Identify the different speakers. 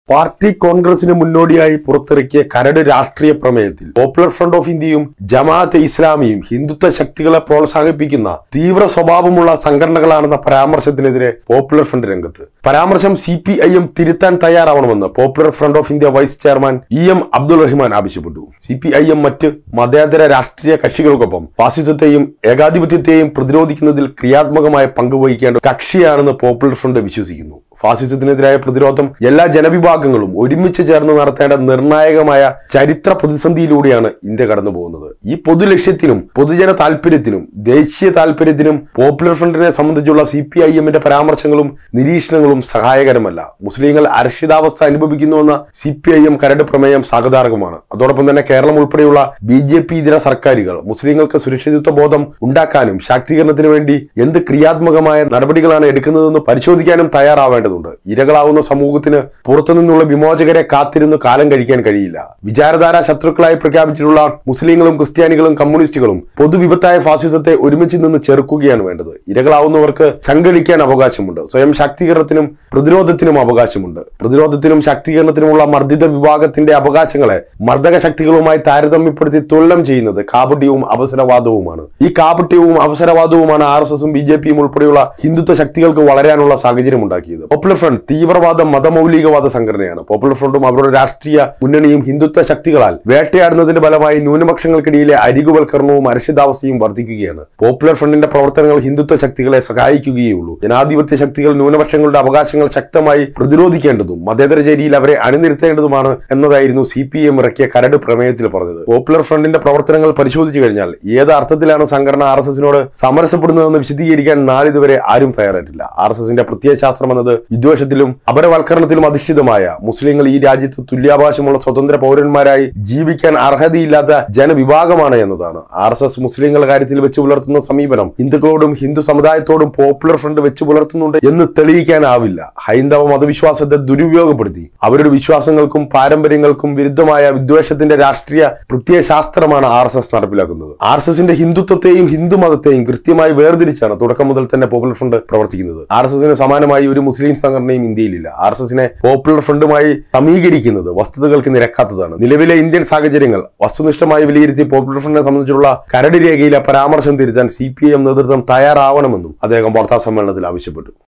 Speaker 1: party കോൺഗ്രസിന് മുന്നോടിയായി പുറത്തിറക്കിയ കരട് രാഷ്ട്രീയ പ്രമേയത്തിൽ പോപ്പുലർ ഫ്രണ്ട് ഓഫ് ഇന്ത്യയും ജമാഅത്തെ ഇസ്ലാമിയും ഹിന്ദുത്വ ശക്തികളെ പ്രോത്സാഹിപ്പിക്കുന്ന തീവ്ര സ്വഭാവമുള്ള സംഘടനകളാണെന്ന പരാമർശത്തിനെതിരെ പോപ്പുലർ ഫ്രണ്ട് രംഗത്ത് പരാമർശം സി പി ഐ എം തിരുത്താൻ തയ്യാറാവണമെന്ന് Popular Front of India vice chairman E M Abdul Rahman ആവശ്യപ്പെട്ടു സി പി ഐ എം മറ്റ് മതേതര രാഷ്ട്രീയ കക്ഷികൾക്കൊപ്പം ഫാസിസത്തെയും ഏകാധിപത്യത്തെയും പ്രതിരോധിക്കുന്നതിൽ ക്രിയാത്മകമായ പങ്ക് വഹിക്കേണ്ട കക്ഷിയാണെന്ന് പോപ്പുലർ ഫ്രണ്ട് വിശ്വസിക്കുന്നു ഫാസിസത്തിനെതിരായ പ്രതിരോധം എല്ലാ ജനവിഭാഗങ്ങളും ഒരുമിച്ച് ചേർന്ന് നടത്തേണ്ട നിർണായകമായ ചരിത്ര പ്രതിസന്ധിയിലൂടെയാണ് ഇന്ത്യ കടന്നു പോകുന്നത് ഈ പൊതു ലക്ഷ്യത്തിനും പൊതുജന താല്പര്യത്തിനും ദേശീയ താല്പര്യത്തിനും പോപ്പുലർ ഫ്രണ്ടിനെ സംബന്ധിച്ചുള്ള സി പി ഐ എമ്മിന്റെ പരാമർശങ്ങളും നിരീക്ഷണങ്ങളും സഹായകരമല്ല മുസ്ലിങ്ങൾ അരക്ഷിതാവസ്ഥ അനുഭവിക്കുന്നുവെന്ന സി പി ഐ എം കരട് പ്രമേയം സ്വാഗതാർഹമാണ് അതോടൊപ്പം തന്നെ കേരളം ഉൾപ്പെടെയുള്ള ബി ജെ പി ഇതര സർക്കാരുകൾ മുസ്ലിങ്ങൾക്ക് സുരക്ഷിതത്വ ബോധം ഉണ്ടാക്കാനും ശാക്തീകരണത്തിനു വേണ്ടി എന്ത് ക്രിയാത്മകമായ നടപടികളാണ് എടുക്കുന്നതെന്ന് പരിശോധിക്കാനും തയ്യാറാവേണ്ടതുണ്ട് ഇരകളാവുന്ന സമൂഹത്തിന് പുറത്തുനിന്നുള്ള വിമോചകരെ കാത്തിരുന്ന് കാലം കഴിക്കാൻ കഴിയില്ല വിചാരധാര ശത്രുക്കളായി പ്രഖ്യാപിച്ചിട്ടുള്ള മുസ്ലിങ്ങളും ക്രിസ്ത്യാനികളും കമ്മ്യൂണിസ്റ്റുകളും പൊതുവിപത്തായ ഫാസിസത്തെ ഒരുമിച്ച് നിന്ന് ചെറുക്കുകയാണ് വേണ്ടത് ഇരകളാവുന്നവർക്ക് സംഘടിക്കാൻ അവകാശമുണ്ട് സ്വയം ശാക്തീകരണത്തിനും പ്രതിരോധത്തിനും അവകാശമുണ്ട് പ്രതിരോധത്തിനും ശാക്തീകരണത്തിനുമുള്ള മർദ്ദിത വിഭാഗത്തിന്റെ അവകാശങ്ങളെ മർദ്ദക ശക്തികളുമായി താരതമ്യപ്പെടുത്തി തുലനം ചെയ്യുന്നത് കാപട്യവും അവസരവാദവുമാണ് ഈ കാപട്യവും അവസരവാദവുമാണ് ആർ എസ് എസും ബി ജെ പിയും ഉൾപ്പെടെയുള്ള ഹിന്ദുത്വ ശക്തികൾക്ക് വളരാനുള്ള സാഹചര്യം ഉണ്ടാക്കിയത് പോപ്പുലർ ഫ്രണ്ട് തീവ്രവാദ മതമൗലികവാദ സംഘടനയാണ് പോപ്പുലർ ഫ്രണ്ടും അവരുടെ രാഷ്ട്രീയ മുന്നണിയും ഹിന്ദുത്വ ശക്തികളാൽ വേട്ടയാടുന്നതിന്റെ ഫലമായി ന്യൂനപക്ഷങ്ങൾക്കിടയിലെ അരികുവൽക്കരണവും അരക്ഷിതാവസ്ഥയും വർദ്ധിക്കുകയാണ് പോപ്പുലർ ഫ്രണ്ടിന്റെ പ്രവർത്തനങ്ങൾ ഹിന്ദുത്വ ശക്തികളെ സഹായിക്കുകയുള്ളൂ ജനാധിപത്യ ശക്തികൾ ന്യൂനപക്ഷങ്ങളുടെ അവകാശങ്ങൾ ശക്തമായി പ്രതിരോധിക്കേണ്ടതും മതേതര ചേരിയിൽ അവരെ അണിനിർത്തേണ്ടതുമാണ് എന്നതായിരുന്നു സി പി എം ഇറക്കിയ കരട് പ്രമേയത്തിൽ പറഞ്ഞത് പോപ്പുലർ ഫ്രണ്ടിന്റെ പ്രവർത്തനങ്ങൾ പരിശോധിച്ചു കഴിഞ്ഞാൽ ഏത് അർത്ഥത്തിലാണ് സംഘടന ആർ എസ് എസിനോട് സമരസപ്പെടുന്നതെന്ന് വിശദീകരിക്കാൻ നാളിതുവരെ ആരും തയ്യാറായിട്ടില്ല ആർ എസ് എസിന്റെ പ്രത്യയശാസ്ത്രം എന്നത് വിദ്വേഷത്തിലും അപരവൽക്കരണത്തിലും അധിഷ്ഠിതമായ മുസ്ലിങ്ങൾ ഈ രാജ്യത്ത് തുല്യാവകാശമുള്ള സ്വതന്ത്ര പൗരന്മാരായി ജീവിക്കാൻ അർഹതയില്ലാത്ത ജനവിഭാഗമാണ് എന്നതാണ് ആർ എസ് എസ് മുസ്ലിങ്ങളുടെ കാര്യത്തിൽ വെച്ച് പുലർത്തുന്ന സമീപനം ഹിന്ദുക്കളോടും ഹിന്ദു സമുദായത്തോടും പോപ്പുലർ ഫ്രണ്ട് വെച്ച് പുലർത്തുന്നുണ്ട് എന്ന് തെളിയിക്കാനാവില്ല ഹൈന്ദവ മതവിശ്വാസത്തെ ദുരുപയോഗപ്പെടുത്തി അവരുടെ വിശ്വാസങ്ങൾക്കും പാരമ്പര്യങ്ങൾക്കും വിരുദ്ധമായ വിദ്വേഷത്തിന്റെ രാഷ്ട്രീയ പ്രത്യയശാസ്ത്രമാണ് ആർ എസ് എസ് നടപ്പിലാക്കുന്നത് ആർ എസ് എസിന്റെ ഹിന്ദുത്വത്തെയും ഹിന്ദു മതത്തെയും കൃത്യമായി വേർതിരിച്ചാണ് തുടക്കം മുതൽ തന്നെ പോപ്പുലർ ഫ്രണ്ട് പ്രവർത്തിക്കുന്നത് ആർ എസ് എസിന് സമാനമായി ഒരു മുസ്ലിം സംഘടനയും ഇന്ത്യയിലില്ല ആർ എസ് എസിനെ പോപ്പുലർ ഫ്രണ്ടുമായി സമീകരിക്കുന്നത് വസ്തുതകൾക്ക് നിരക്കാത്തതാണ് നിലവിലെ ഇന്ത്യൻ സാഹചര്യങ്ങൾ വസ്തുനിഷ്ഠമായി വിലയിരുത്തി പോപ്പുലർ ഫ്രണ്ടിനെ സംബന്ധിച്ചുള്ള കരട് രേഖയിലെ പരാമർശം തിരുത്താൻ സി പി ഐ എം നേതൃത്വം തയ്യാറാവണമെന്നും അദ്ദേഹം വാർത്താ സമ്മേളനത്തിൽ ആവശ്യപ്പെട്ടു